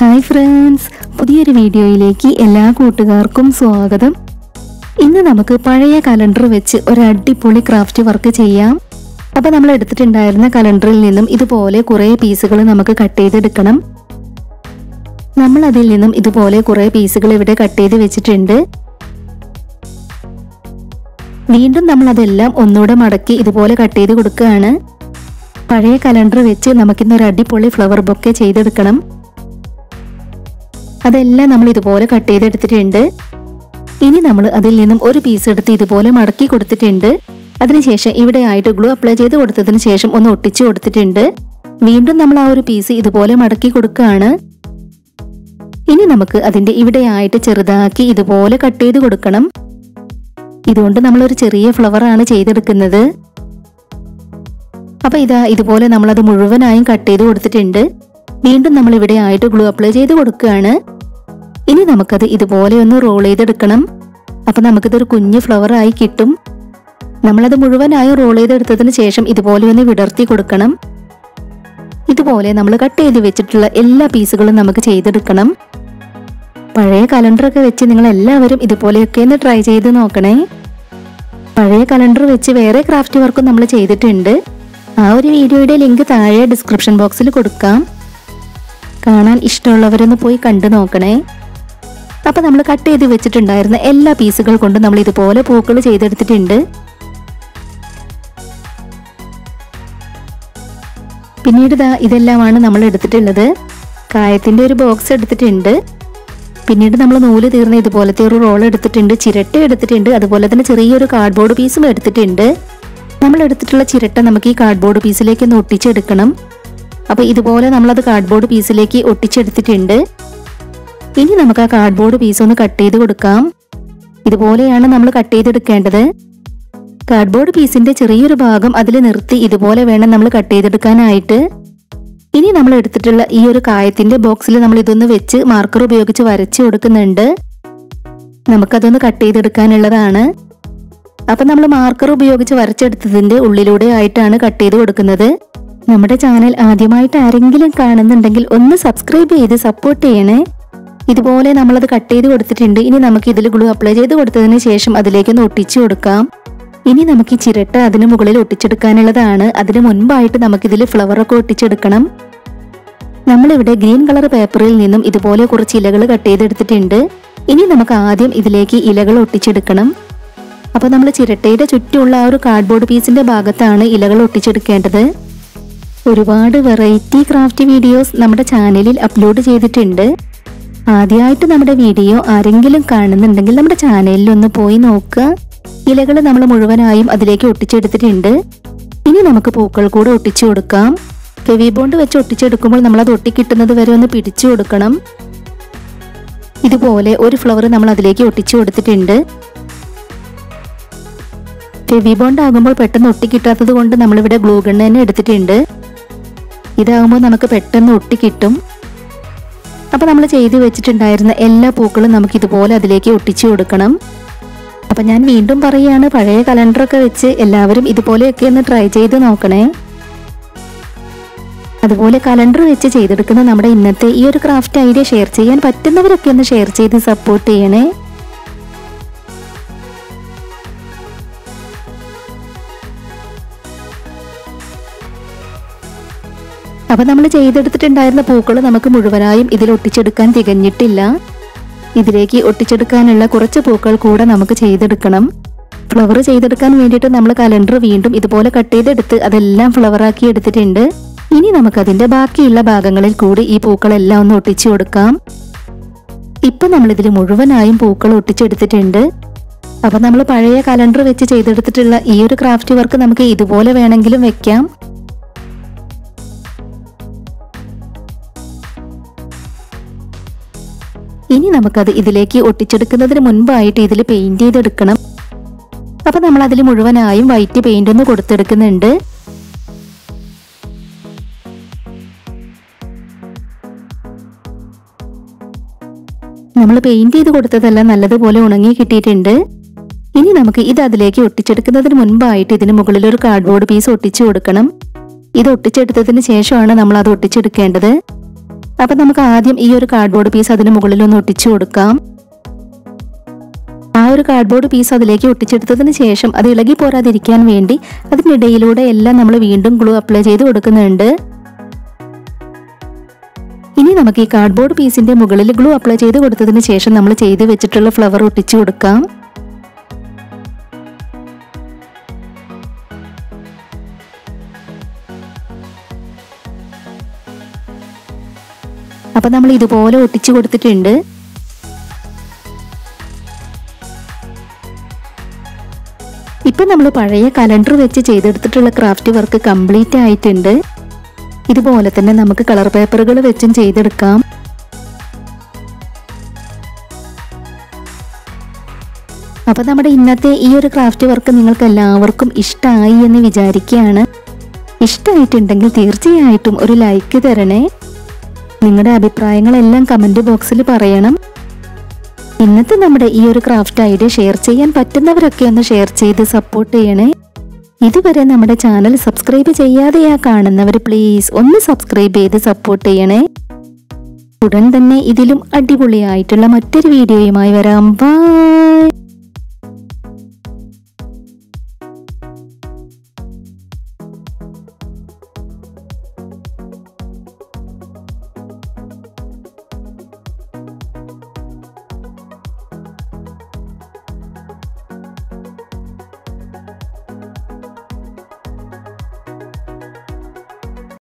hi friends പുതിയൊരു വീഡിയോയിലേക്ക് എല്ലാ കൂട്ടുകാർക്കും സ്വാഗതം ഇന്ന് നമുക്ക് പഴയ കലണ്ടർ വെച്ച് ഒരു അടിപൊളി ക്രാഫ്റ്റ് വർക്ക് ചെയ്യാം അപ്പോൾ നമ്മൾ എടുത്തിട്ടുണ്ടായിരുന്ന കലണ്ടറിൽ നിന്നും ഇതുപോലെ കുറേ പീസുകൾ നമുക്ക് കട്ട് ചെയ്തെടുക്കണം നമ്മൾ അതിൽ നിന്നും ഇതുപോലെ കുറേ പീസുകൾ ഇവിടെ കട്ട് ചെയ്ത് വെച്ചിട്ടുണ്ട് വീണ്ടും നമ്മൾ അതെല്ലാം ഒന്നുകൂടെ മടക്കി ഇതുപോലെ കട്ട് ചെയ്ത് കൊടുക്കുകയാണ് പഴയ കലണ്ടർ വെച്ച് നമുക്കിന്ന് ഒരു അടിപൊളി ഫ്ലവർ ബൊക്കെ ചെയ്തെടുക്കണം അതെല്ലാം നമ്മൾ ഇതുപോലെ കട്ട് ചെയ്തെടുത്തിട്ടുണ്ട് ഇനി നമ്മൾ അതിൽ നിന്നും ഒരു പീസ് എടുത്ത് ഇതുപോലെ മടക്കി കൊടുത്തിട്ടുണ്ട് അതിനുശേഷം ഇവിടെ ആയിട്ട് ഗ്ലൂ അപ്ലൈ ചെയ്ത് കൊടുത്തതിന് ശേഷം ഒന്ന് ഒട്ടിച്ചു കൊടുത്തിട്ടുണ്ട് വീണ്ടും നമ്മൾ ആ ഒരു പീസ് ഇതുപോലെ മടക്കി കൊടുക്കുകയാണ് ഇനി നമുക്ക് അതിന്റെ ഇവിടെ ആയിട്ട് ചെറുതാക്കി ഇതുപോലെ കട്ട് ചെയ്ത് കൊടുക്കണം ഇതുകൊണ്ട് നമ്മൾ ഒരു ചെറിയ ഫ്ലവർ ആണ് ചെയ്തെടുക്കുന്നത് അപ്പൊ ഇതാ ഇതുപോലെ നമ്മൾ അത് മുഴുവനായും കട്ട് ചെയ്ത് കൊടുത്തിട്ടുണ്ട് വീണ്ടും നമ്മൾ ഇവിടെ ആയിട്ട് ഗ്ലൂ അപ്ലൈ ചെയ്ത് കൊടുക്കുകയാണ് ഇനി നമുക്കത് ഇതുപോലെ ഒന്ന് റോൾ ചെയ്തെടുക്കണം അപ്പൊ നമുക്കിതൊരു കുഞ്ഞു ഫ്ലവർ ആയി കിട്ടും നമ്മളത് മുഴുവനായും റോൾ ചെയ്തെടുത്തതിന് ശേഷം ഇതുപോലെ ഒന്ന് വിടർത്തി കൊടുക്കണം ഇതുപോലെ നമ്മൾ കട്ട് ചെയ്ത് വെച്ചിട്ടുള്ള എല്ലാ പീസുകളും നമുക്ക് ചെയ്തെടുക്കണം പഴയ കലണ്ടറൊക്കെ വെച്ച് നിങ്ങൾ എല്ലാവരും ഇതുപോലെയൊക്കെ ഒന്ന് ട്രൈ ചെയ്ത് നോക്കണേ പഴയ കലണ്ടർ വെച്ച് വേറെ ക്രാഫ്റ്റ് വർക്കും നമ്മൾ ചെയ്തിട്ടുണ്ട് ആ ഒരു വീഡിയോയുടെ ലിങ്ക് താഴെ ഡിസ്ക്രിപ്ഷൻ ബോക്സിൽ കൊടുക്കാം കാണാൻ ഇഷ്ടമുള്ളവരൊന്ന് പോയി കണ്ടു നോക്കണേ അപ്പൊ നമ്മൾ കട്ട് ചെയ്ത് വെച്ചിട്ടുണ്ടായിരുന്ന എല്ലാ പീസുകൾ കൊണ്ട് നമ്മൾ ഇതുപോലെ പൂക്കൾ ചെയ്തെടുത്തിട്ടുണ്ട് പിന്നീട് ഇതാ ഇതെല്ലാമാണ് നമ്മൾ എടുത്തിട്ടുള്ളത് കായത്തിന്റെ ഒരു ബോക്സ് എടുത്തിട്ടുണ്ട് പിന്നീട് നമ്മൾ നൂല് തീർന്ന ഇതുപോലത്തെ ഒരു റോൾ എടുത്തിട്ടുണ്ട് ചിരട്ട എടുത്തിട്ടുണ്ട് അതുപോലെ തന്നെ ചെറിയൊരു കാർഡ്ബോർഡ് പീസും എടുത്തിട്ടുണ്ട് നമ്മൾ എടുത്തിട്ടുള്ള ചിരട്ട നമുക്ക് ഈ കാർഡ്ബോർഡ് പീസിലേക്ക് ഒന്ന് ഒട്ടിച്ചെടുക്കണം അപ്പോൾ ഇതുപോലെ നമ്മളത് കാർഡ്ബോർഡ് പീസിലേക്ക് ഒട്ടിച്ചെടുത്തിട്ടുണ്ട് ഇനി നമുക്ക് ആ കാർഡ്ബോർഡ് പീസ് ഒന്ന് കട്ട് ചെയ്ത് കൊടുക്കാം ഇതുപോലെയാണ് നമ്മൾ കട്ട് ചെയ്തെടുക്കേണ്ടത് കാർഡ്ബോർഡ് പീസിന്റെ ചെറിയൊരു ഭാഗം അതിൽ നിർത്തി ഇതുപോലെ വേണം നമ്മൾ കട്ട് ചെയ്തെടുക്കാനായിട്ട് ഇനി നമ്മൾ എടുത്തിട്ടുള്ള ഈ ഒരു കായത്തിന്റെ ബോക്സിൽ നമ്മൾ ഇതൊന്ന് വെച്ച് മാർക്കർ ഉപയോഗിച്ച് വരച്ചു കൊടുക്കുന്നുണ്ട് നമുക്കതൊന്ന് കട്ട് ചെയ്തെടുക്കാനുള്ളതാണ് അപ്പൊ നമ്മൾ മാർക്കർ ഉപയോഗിച്ച് വരച്ചെടുത്തതിന്റെ ഉള്ളിലൂടെ ആയിട്ടാണ് കട്ട് ചെയ്ത് കൊടുക്കുന്നത് നമ്മുടെ ചാനൽ ആദ്യമായിട്ട് ആരെങ്കിലും കാണുന്നുണ്ടെങ്കിൽ ഒന്ന് സബ്സ്ക്രൈബ് ചെയ്ത് സപ്പോർട്ട് ചെയ്യണേ ഇതുപോലെ നമ്മളത് കട്ട് ചെയ്ത് കൊടുത്തിട്ടുണ്ട് ഇനി നമുക്ക് ഇതിൽ ഗ്ലൂ അപ്ലൈ ചെയ്ത് കൊടുത്തതിന് ശേഷം അതിലേക്കൊന്ന് ഒട്ടിച്ചു കൊടുക്കാം ഇനി നമുക്ക് ഈ ചിരട്ട അതിന് മുകളിൽ ഒട്ടിച്ചെടുക്കാനുള്ളതാണ് അതിന് മുൻപായിട്ട് നമുക്കിതിൽ ഫ്ലവറൊക്കെ ഒട്ടിച്ചെടുക്കണം നമ്മളിവിടെ ഗ്രീൻ കളർ പേപ്പറിൽ നിന്നും ഇതുപോലെ കുറച്ച് ഇലകൾ കട്ട് ചെയ്തെടുത്തിട്ടുണ്ട് ഇനി നമുക്ക് ആദ്യം ഇതിലേക്ക് ഇലകൾ ഒട്ടിച്ചെടുക്കണം അപ്പോൾ നമ്മൾ ചിരട്ടയുടെ ചുറ്റുമുള്ള ആ ഒരു കാർഡ്ബോർഡ് പീസിന്റെ ഭാഗത്താണ് ഇലകൾ ഒട്ടിച്ചെടുക്കേണ്ടത് ഒരുപാട് വെറൈറ്റി ക്രാഫ്റ്റ് വീഡിയോസ് നമ്മുടെ ചാനലിൽ അപ്ലോഡ് ചെയ്തിട്ടുണ്ട് ആദ്യമായിട്ട് നമ്മുടെ വീഡിയോ ആരെങ്കിലും കാണുന്നുണ്ടെങ്കിൽ നമ്മുടെ ചാനലിൽ ഒന്ന് പോയി നോക്കുക ഇലകൾ നമ്മൾ മുഴുവനായും അതിലേക്ക് ഒട്ടിച്ചെടുത്തിട്ടുണ്ട് ഇനി നമുക്ക് പൂക്കൾ കൂടെ ഒട്ടിച്ചു കൊടുക്കാം ഫെവി ബോണ്ട് വെച്ച് ഒട്ടിച്ചെടുക്കുമ്പോൾ നമ്മൾ അത് ഒട്ടിക്കിട്ടുന്നത് വരെ ഒന്ന് പിടിച്ചു കൊടുക്കണം ഇതുപോലെ ഒരു ഫ്ലവർ നമ്മൾ അതിലേക്ക് ഒട്ടിച്ചു കൊടുത്തിട്ടുണ്ട് ഫെവി ബോണ്ട് ആകുമ്പോൾ പെട്ടെന്ന് ഒട്ടിക്കിട്ടാത്തത് കൊണ്ട് നമ്മളിവിടെ ഗ്ലൂ ഗൺ തന്നെ എടുത്തിട്ടുണ്ട് ഇതാകുമ്പോൾ നമുക്ക് പെട്ടെന്ന് ഒട്ടിക്കിട്ടും അപ്പൊ നമ്മൾ ചെയ്തു വെച്ചിട്ടുണ്ടായിരുന്ന എല്ലാ പൂക്കളും നമുക്ക് ഇതുപോലെ അതിലേക്ക് ഒട്ടിച്ചു കൊടുക്കണം അപ്പൊ ഞാൻ വീണ്ടും പറയുകയാണ് പഴയ കലണ്ടറൊക്കെ വെച്ച് എല്ലാവരും ഇതുപോലെയൊക്കെ ഒന്ന് ട്രൈ ചെയ്ത് നോക്കണേ അതുപോലെ കലണ്ടർ വെച്ച് ചെയ്തെടുക്കുന്ന നമ്മുടെ ഇന്നത്തെ ഈ ഒരു ക്രാഫ്റ്റ് ഐഡിയ ഷെയർ ചെയ്യാൻ പറ്റുന്നവരൊക്കെ ഒന്ന് ഷെയർ ചെയ്ത് സപ്പോർട്ട് ചെയ്യണേ അപ്പൊ നമ്മൾ ചെയ്തെടുത്തിട്ടുണ്ടായിരുന്ന പൂക്കൾ നമുക്ക് മുഴുവനായും ഇതിൽ ഒട്ടിച്ചെടുക്കാൻ തികഞ്ഞിട്ടില്ല ഇതിലേക്ക് ഒട്ടിച്ചെടുക്കാനുള്ള കുറച്ച് പൂക്കൾ കൂടെ നമുക്ക് ചെയ്തെടുക്കണം ഫ്ലവർ ചെയ്തെടുക്കാൻ വേണ്ടിയിട്ട് നമ്മൾ കലണ്ടർ വീണ്ടും ഇതുപോലെ കട്ട് ചെയ്തെടുത്ത് അതെല്ലാം ഫ്ലവർ ആക്കി എടുത്തിട്ടുണ്ട് ഇനി നമുക്കതിന്റെ ബാക്കിയുള്ള ഭാഗങ്ങളിൽ കൂടി ഈ പൂക്കളെല്ലാം ഒന്ന് ഒട്ടിച്ചു കൊടുക്കാം ഇപ്പൊ നമ്മൾ ഇതിൽ മുഴുവനായും പൂക്കൾ ഒട്ടിച്ചെടുത്തിട്ടുണ്ട് അപ്പൊ നമ്മൾ പഴയ കലണ്ടർ വെച്ച് ചെയ്തെടുത്തിട്ടുള്ള ഈ ഒരു ക്രാഫ്റ്റ് വർക്ക് നമുക്ക് ഇതുപോലെ വേണമെങ്കിലും വെക്കാം ഇനി നമുക്കത് ഇതിലേക്ക് ഒട്ടിച്ചെടുക്കുന്നതിന് മുൻപായിട്ട് ഇതിൽ പെയിന്റ് ചെയ്തെടുക്കണം അപ്പൊ നമ്മൾ അതിൽ മുഴുവനായും വൈറ്റ് പെയിന്റ് ഒന്ന് കൊടുത്തെടുക്കുന്നുണ്ട് നമ്മൾ പെയിന്റ് ചെയ്ത് കൊടുത്തതെല്ലാം നല്ലതുപോലെ ഉണങ്ങി കിട്ടിയിട്ടുണ്ട് ഇനി നമുക്ക് ഇത് അതിലേക്ക് ഒട്ടിച്ചെടുക്കുന്നതിന് മുൻപായിട്ട് ഇതിന് മുകളിൽ ഒരു കാർഡ്ബോർഡ് പീസ് ഒട്ടിച്ചു കൊടുക്കണം ഇത് ഒട്ടിച്ചെടുത്തതിന് ശേഷമാണ് നമ്മൾ അത് ഒട്ടിച്ചെടുക്കേണ്ടത് അപ്പം നമുക്ക് ആദ്യം ഈ ഒരു കാർഡ്ബോർഡ് പീസ് അതിന് മുകളിൽ ഒന്ന് ഒട്ടിച്ചു കൊടുക്കാം ആ ഒരു കാർഡ്ബോർഡ് പീസ് അതിലേക്ക് ഒട്ടിച്ചെടുത്തതിന് ശേഷം അത് ഇളകി പോരാതിരിക്കാൻ വേണ്ടി അതിനിടയിലൂടെ എല്ലാം നമ്മൾ വീണ്ടും ഗ്ലൂ അപ്ലൈ ചെയ്ത് കൊടുക്കുന്നുണ്ട് ഇനി നമുക്ക് ഈ കാർഡ്ബോർഡ് പീസിന്റെ മുകളിൽ ഗ്ലൂ അപ്ലൈ ചെയ്ത് കൊടുത്തതിന് ശേഷം നമ്മൾ ചെയ്ത് വെച്ചിട്ടുള്ള ഫ്ലവർ ഒട്ടിച്ചു കൊടുക്കാം അപ്പൊ നമ്മൾ ഇതുപോലെ ഒട്ടിച്ചു കൊടുത്തിട്ടുണ്ട് ഇപ്പൊ നമ്മൾ പഴയ കലണ്ടർ വെച്ച് ചെയ്തെടുത്തിട്ടുള്ള ക്രാഫ്റ്റ് വർക്ക് കംപ്ലീറ്റ് ആയിട്ടുണ്ട് ഇതുപോലെ തന്നെ നമുക്ക് കളർ പേപ്പറുകൾ വെച്ചും ചെയ്തെടുക്കാം അപ്പൊ നമ്മുടെ ഇന്നത്തെ ഈ ഒരു ക്രാഫ്റ്റ് വർക്ക് നിങ്ങൾക്ക് എല്ലാവർക്കും ഇഷ്ടമായി എന്ന് വിചാരിക്കുകയാണ് ഇഷ്ടമായിട്ടുണ്ടെങ്കിൽ തീർച്ചയായിട്ടും ഒരു ലൈക്ക് തരണേ നിങ്ങളുടെ അഭിപ്രായങ്ങളെല്ലാം കമന്റ് ബോക്സിൽ പറയണം ഇന്നത്തെ നമ്മുടെ ഈ ഒരു ക്രാഫ്റ്റ് ഐഡിയ ഷെയർ ചെയ്യാൻ പറ്റുന്നവരൊക്കെ ഒന്ന് ഷെയർ ചെയ്ത് സപ്പോർട്ട് ചെയ്യണേ ഇതുവരെ നമ്മുടെ ചാനൽ സബ്സ്ക്രൈബ് ചെയ്യാതെയാ കാണുന്നവർ പ്ലീസ് ഒന്ന് സബ്സ്ക്രൈബ് ചെയ്ത് സപ്പോർട്ട് ചെയ്യണേ ഉടൻ തന്നെ ഇതിലും അടിപൊളിയായിട്ടുള്ള മറ്റൊരു വീഡിയോയുമായി വരാം ബൈ